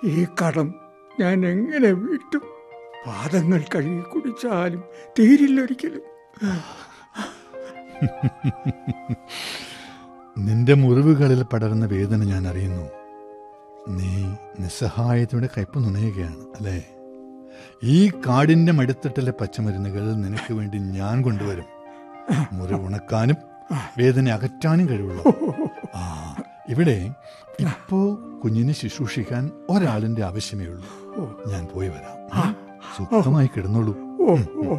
ഈ കടം ഞാൻ എങ്ങനെ വീട്ടും പാദങ്ങൾ കഴുകി കുടിച്ചാലും തീരില്ലൊരിക്കലും നിന്റെ മുറിവുകളിൽ പടരുന്ന വേദന ഞാൻ അറിയുന്നു നീ നിസ്സഹായത്തോടെ കയ്പ് നുണയുകയാണ് അല്ലേ ഈ കാടിന്റെ മടിത്തട്ടിലെ പച്ചമരുന്നുകൾ നിനക്ക് വേണ്ടി ഞാൻ കൊണ്ടുവരും മുറിവ് ഉണക്കാനും വേദന അകറ്റാനും കഴിവുള്ളൂ ആ ഇവിടെ ഇപ്പോ കുഞ്ഞിനെ ശുശ്രൂഷിക്കാൻ ഒരാളിന്റെ ആവശ്യമേ ഉള്ളൂ ഞാൻ പോയി വരാം സുഖമായി കിടന്നോളൂ ഓ ഓ